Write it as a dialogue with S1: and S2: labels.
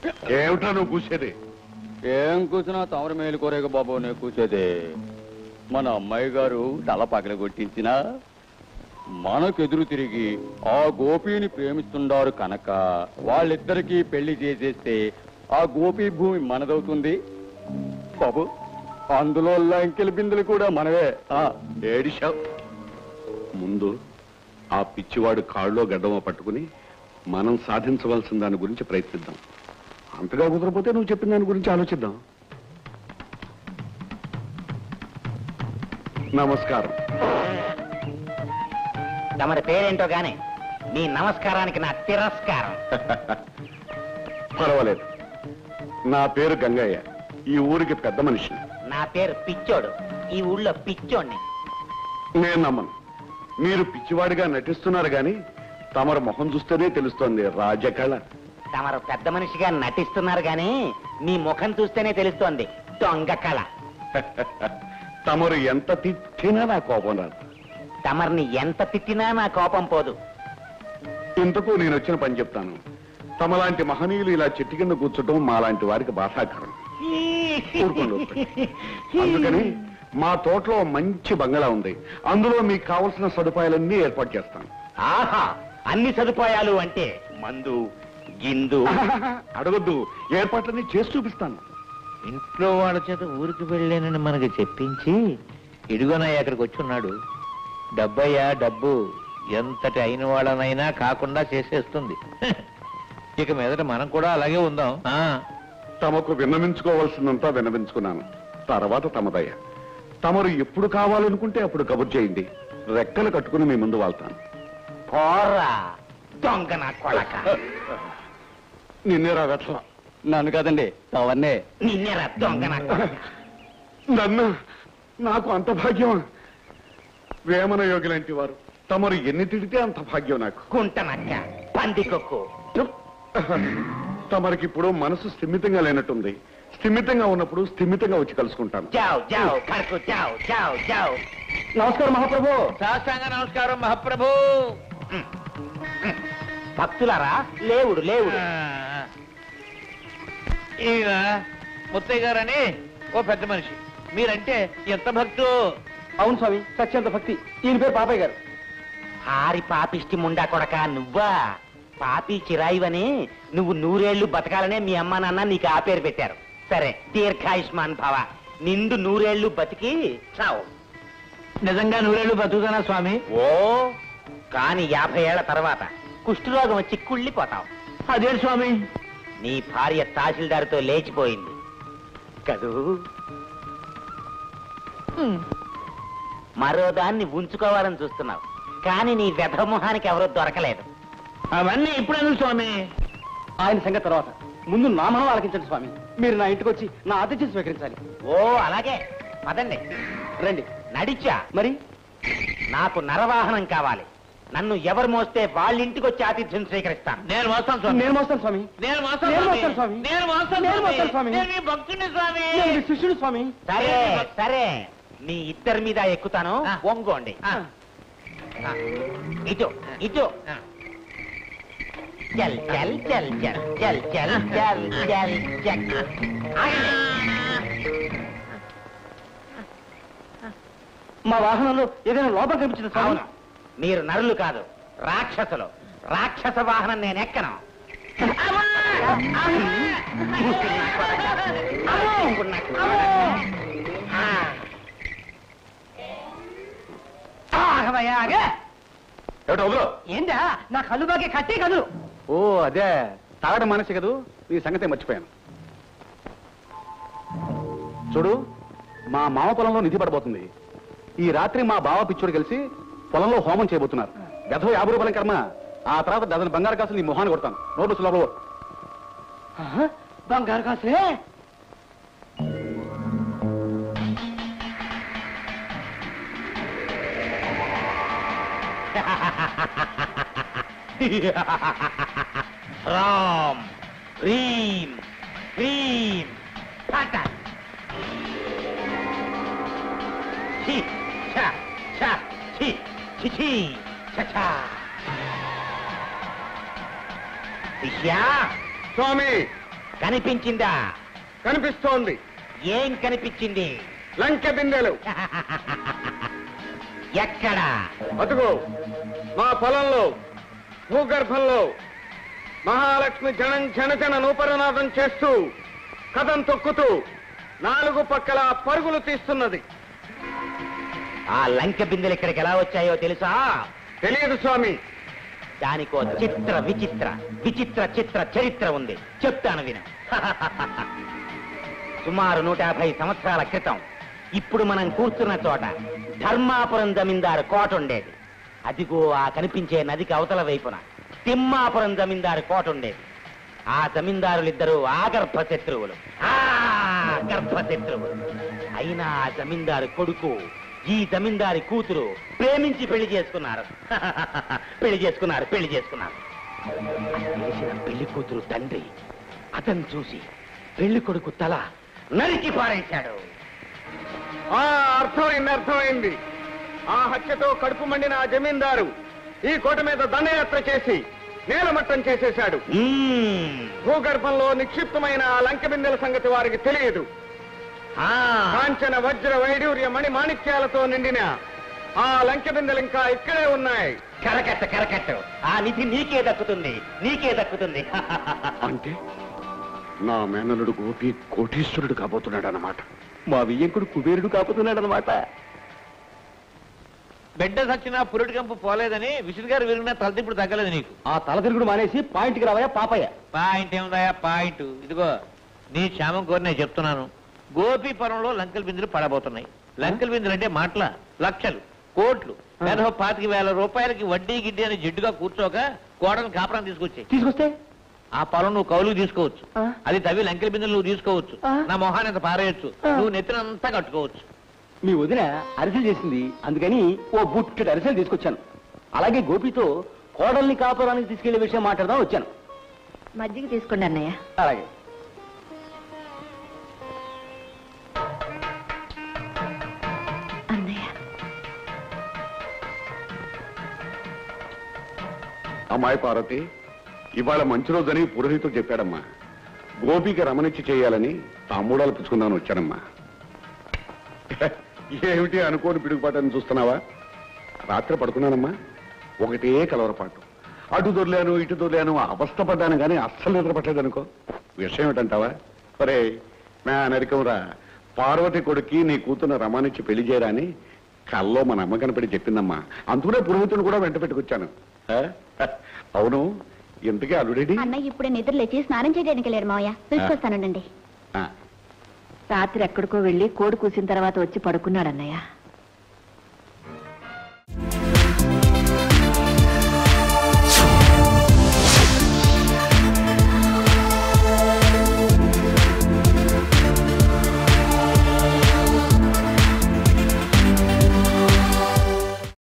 S1: ఏమిటా నువ్వు కూసేది
S2: ఏం కూర్చున్నా తమరు మేలు కోరేక బాబు నే కూర్చోదే మన అమ్మాయి గారు తల పగల కొట్టించిన మనకెదురు తిరిగి ఆ గోపిని ప్రేమిస్తుండారు కనుక వాళ్ళిద్దరికీ పెళ్లి చేసేస్తే ఆ గోపి భూమి మనదవుతుంది బాబు అందులో లంకెల బిందులు కూడా మనవే ఆ
S1: ఏడిశావు ముందు ఆ పిచ్చివాడు కాళ్ళలో గడ్డమో పట్టుకుని మనం సాధించవలసిన దాని గురించి ప్రయత్నిద్దాం అంతగా కుదరపోతే నువ్వు చెప్పిన దాని గురించి ఆలోచిద్దాం నమస్కారం
S3: తమరి పేరేంటో గాని మీ నమస్కారానికి నా తిరస్కారం
S1: పర్వాలేదు నా పేరు గంగయ్య ఈ ఊరికి పెద్ద మనిషి
S3: నా పేరు పిచ్చోడు ఈ ఊళ్ళో పిచ్చోడిని
S1: నేను నమ్మను మీరు పిచ్చివాడిగా నటిస్తున్నారు గాని తమరు మొహం చూస్తేనే తెలుస్తోంది రాజకళ
S3: తమరు పెద్ద మనిషిగా నటిస్తున్నారు గాని మీ ముఖం చూస్తేనే తెలుస్తోంది దొంగ కళ
S1: తమరు ఎంత తిట్టినా నా కోపం రాదు
S3: తమరిని ఎంత తిట్టినా నా కోపం పోదు
S1: ఇంతకు నేను వచ్చిన పని చెప్తాను తమలాంటి మహనీయులు ఇలా చెట్టు కింద కూర్చోటం మాలాంటి వారికి బాధాకరం ఊరుకోండి, ఊరుకోండి. అందుకని మా తోటలో మంచి బంగళా ఉంది అందులో మీకు కావలసిన సదుపాయాలన్నీ ఏర్పాటు చేస్తాను
S3: ఆహా అన్ని సదుపాయాలు అంటే మందు గిందు
S1: అడగొద్దు ఏర్పాట్లన్నీ చేసి చూపిస్తాను
S4: ఇంట్లో వాళ్ళ చేత ఊరికి వెళ్ళానని మనకి చెప్పించి ఇడుగోనయ్య అక్కడికి వచ్చి ఉన్నాడు డబ్బయ్యా డబ్బు ఎంతటి అయిన వాళ్ళనైనా కాకుండా చేసేస్తుంది ఇక మీదట మనం కూడా అలాగే ఉందాం ఆ
S1: తమకు విన్నవించుకోవాల్సిందంతా విన్నవించుకున్నాను తర్వాత తమదయ్య తమరు ఎప్పుడు కావాలనుకుంటే అప్పుడు కబుర్ చేయండి రెక్కలు కట్టుకుని మీ ముందు వాళ్తాను
S3: పోరా దొంగ నా కొడక
S1: నిన్నే రాగట్ల
S2: నన్ను కదండి తవన్నే
S3: నిన్నేరా దొంగ నా కొడక
S1: నన్ను నాకు అంత భాగ్యమా వేమన యోగి లాంటి వారు తమరు ఎన్ని తిడితే అంత భాగ్యం నాకు
S3: కుంటనక్క పందికొక్కు
S1: తమరికి ఇప్పుడు మనసు స్థిమితంగా లేనట్టుంది స్థిమితంగా ఉన్నప్పుడు స్థిమితంగా వచ్చి కలుసుకుంటాను
S3: జావ్ జావ్ కడుకు జావ్ జావ్ జావ్
S2: నమస్కారం మహాప్రభు
S4: సాష్టాంగ నమస్కారం మహాప్రభు
S3: భక్తులారా లేవుడు లేవుడు
S4: ఈయన ముత్తయ్య గారని ఓ పెద్ద మనిషి మీరంటే ఎంత భక్తు
S2: అవును స్వామి సత్యంత భక్తి ఈయన పేరు బాబాయ్ గారు
S3: హారి పాపిష్టి ముండా కొడక నువ్వా పాపి చిరాయివని నువ్వు నూరేళ్లు బతకాలనే మీ అమ్మా నాన్న నీకు ఆ పేరు పెట్టారు సరే దీర్ఘాయుష్మాన్ భవ నిండు నూరేళ్లు బతికి చావు
S4: నిజంగా నూరేళ్ళు బతుకుతానా స్వామి
S3: ఓ కాని యాభై ఏళ్ల తర్వాత కుష్ఠరోగం వచ్చి కుళ్ళిపోతావు
S4: అదే స్వామి
S3: నీ భార్య తహసీల్దార్తో లేచిపోయింది కదూ మరో దాన్ని ఉంచుకోవాలని చూస్తున్నావు కానీ నీ వ్యధమోహానికి ఎవరూ దొరకలేదు
S4: అవన్నీ ఇప్పుడు స్వామి
S2: ఆయన సంగతి తర్వాత ముందు నా మనం ఆలకించండి స్వామి మీరు నా ఇంటికి వచ్చి నా ఆతిథ్యం స్వీకరించాలి
S3: ఓ అలాగే పదండి
S2: రండి
S3: నడిచా
S2: మరి
S3: నాకు నరవాహనం కావాలి నన్ను ఎవరు మోస్తే వాళ్ళ ఇంటికి వచ్చి ఆతిథ్యం స్వీకరిస్తాను
S4: నేను వస్తాను స్వామి
S2: నేను మోస్తాను స్వామి
S4: నేను వస్తాను
S2: నేను
S4: స్వామి.
S2: మోస్తాను స్వామి.
S4: నేను వస్తాను
S2: నేను
S4: స్వామి.
S2: మోస్తాను స్వామి.
S4: నేను మీ భక్తుని స్వామి
S2: నేను మీ శిష్యుడు స్వామి
S3: సరే సరే మీ ఇద్దరి మీద ఎక్కుతాను
S4: ఆ.
S3: వంగోండి
S4: ఆ.
S3: ఆ. ఇటు ఇటు
S4: ఆ.
S3: చల్ చల్ చల్ చల్ చల్ చల్ చల్ చల్ చల్ ఆగండి.
S2: మా వాహనంలో ఏదైనా లోపం కనిపించింది స్వామి
S3: అవును మీరు నరులు కాదు రాక్షసులు రాక్షస వాహనం నేను ఎక్కను
S1: ఏమిటి వదలు?
S2: ఏంటా నా కళ్ళు బాగా కట్టే కదులు
S1: ఓ అదే తాగడం మనిషి కదూ నీ సంగతే మర్చిపోయాను చూడు మా మామ పొలంలో నిధి పడబోతుంది ఈ రాత్రి మా బావ పిచ్చుడు కలిసి పొలంలో హోమం చేయబోతున్నారు గత యాభై రూపాయల కర్మ ఆ తర్వాత డజన్ బంగారు కాసులు నీ మొహాన్ని కొడతాను నోటు సులభ
S2: బంగారు కాసే
S3: రామ్ హ్రీం హ్రీం టాట ఛీ ఛ ఛ ఛీ ఛీ ఛీ ఛ ఛ శిష్యా
S1: స్వామి
S3: కనిపించిందా
S1: కనిపిస్తోంది
S3: ఏం కనిపించింది
S1: లంకె బిందెలు
S3: ఎక్కడ
S1: అదుగో మా పొలంలో భూగర్భంలో మహాలక్ష్మి జనం జనజన నూపరనాదం చేస్తూ కథం తొక్కుతూ నాలుగు పక్కల పరుగులు తీస్తున్నది
S3: ఆ లంక బిందెలు ఇక్కడికి ఎలా వచ్చాయో తెలుసా
S1: తెలియదు స్వామి
S3: దానికో చిత్ర విచిత్ర విచిత్ర చిత్ర చరిత్ర ఉంది చెప్తాను విను సుమారు నూట యాభై సంవత్సరాల క్రితం ఇప్పుడు మనం కూర్చున్న చోట ధర్మాపురం జమీందారు కోట ఉండేది అదిగో ఆ కనిపించే నదికి అవతల వైపున తిమ్మాపురం జమీందారు కోట ఉండేది ఆ జమీందారులిద్దరూ ఆగర్భ శత్రువులు ఆ గర్భ శత్రువులు అయినా ఆ జమీందారు కొడుకు ఈ జమీందారి కూతురు ప్రేమించి పెళ్లి చేసుకున్నారు పెళ్లి చేసుకున్నారు పెళ్లి చేసుకున్నారు అది తెలిసిన పెళ్లి కూతురు తండ్రి అతను చూసి పెళ్లి కొడుకు తల నరికి పారేశాడు
S1: ఆ అర్థమైంది అర్థమైంది ఆ హత్యతో కడుపు మండిన ఆ జమీందారు ఈ కోట మీద దండయాత్ర చేసి నేలమట్టం చేసేశాడు
S3: మ్మ్.
S1: భూగర్భంలో నిక్షిప్తమైన ఆ లంకె బిందెల సంగతి వారికి తెలియదు
S3: ఆ,
S1: కాంచన వజ్ర వైడూర్య మణి మాణిక్యాలతో నిండిన ఆ లంకె బిందెలు ఇంకా ఇక్కడే ఉన్నాయి
S3: కరకట్ట కరకట్ట ఆ నిధి నీకే దక్కుతుంది నీకే దక్కుతుంది
S1: అంటే నా మేనలుడు గోపి కోటీశ్వరుడు కాబోతున్నాడు అన్నమాట
S2: మా వియ్యంకుడు కుబేరుడు కాపుతున్నాడు అనమాట
S4: బిడ్డ సచ్చినా పురుటి కంపు పోలేదని విసురు గారు విరిగినా తలతిప్పుడు తగ్గలేదు నీకు
S2: ఆ తల తిరుగుడు మానేసి పాయింట్కి రావయా పాపయ్య
S4: పాయింట్ ఏముందయా పాయింట్ ఇదిగో నీ క్షేమం కోరి నేను చెప్తున్నాను గోపీపురంలో లంకల బిందులు పడబోతున్నాయి లంకల బిందులు అంటే మాటల లక్షలు కోట్లు పెద్ద పాతిక వేల రూపాయలకి వడ్డీ గిడ్డి అని జిడ్డుగా కూర్చోక కోడని కాపురం తీసుకొచ్చాయి
S2: తీసుకొస్తే
S4: ఆ పొలం నువ్వు కౌలుకు తీసుకోవచ్చు అది తవ్వి లంకెల బిందులు నువ్వు తీసుకోవచ్చు నా మొహాన్ని అంత పారేయచ్చు నువ్వు నెత్తినంతా కట్టుకోవచ్చు
S2: మీ వదిన అరిసెలు చేసింది అందుకని ఓ బుట్టెడు అరిసెలు తీసుకొచ్చాను అలాగే గోపితో కోడల్ని కాపురానికి తీసుకెళ్లే విషయం మాట్లాడదాం వచ్చాను
S5: మజ్జిగ తీసుకోండి అన్నయ్య
S2: అలాగే
S5: అన్నయ్య
S1: అమ్మాయి పార్వతి ఇవాళ మంచి రోజని పురోహితుడు చెప్పాడమ్మా గోపికి రమణిచ్చి చేయాలని తాంబూడాలు పుచ్చుకుందామని వచ్చానమ్మా ఏమిటి అనుకోని పిడుగుపాటని చూస్తున్నావా రాత్రి పడుకున్నానమ్మా ఒకటే కలవరపాటు అటు దొర్లాను ఇటు దొర్లాను అవస్థపడ్డాను కానీ అస్సలు నిద్రపట్టలేదు అనుకో విషయం ఏమిటంటావా ఒరే మే నరికంరా పార్వతి కొడుక్కి నీ కూతురు రమానిచ్చి పెళ్లి చేయరా అని కల్లో మన అమ్మ కనపడి చెప్పిందమ్మా అందుకనే పురోహితుడు కూడా వెంట పెట్టుకొచ్చాను ఆ? అవును ఇంతకీ అల్లుడేడి
S5: అన్నయ్య ఇప్పుడే నిద్ర లేచి స్నానం చేయడానికి వెళ్ళారు మావయ్య పిలుచుకొస్తానండి
S1: ఆ,
S5: రాత్రి ఎక్కడికో వెళ్ళి కోడి కూసిన తర్వాత వచ్చి పడుకున్నాడు అన్నయ్య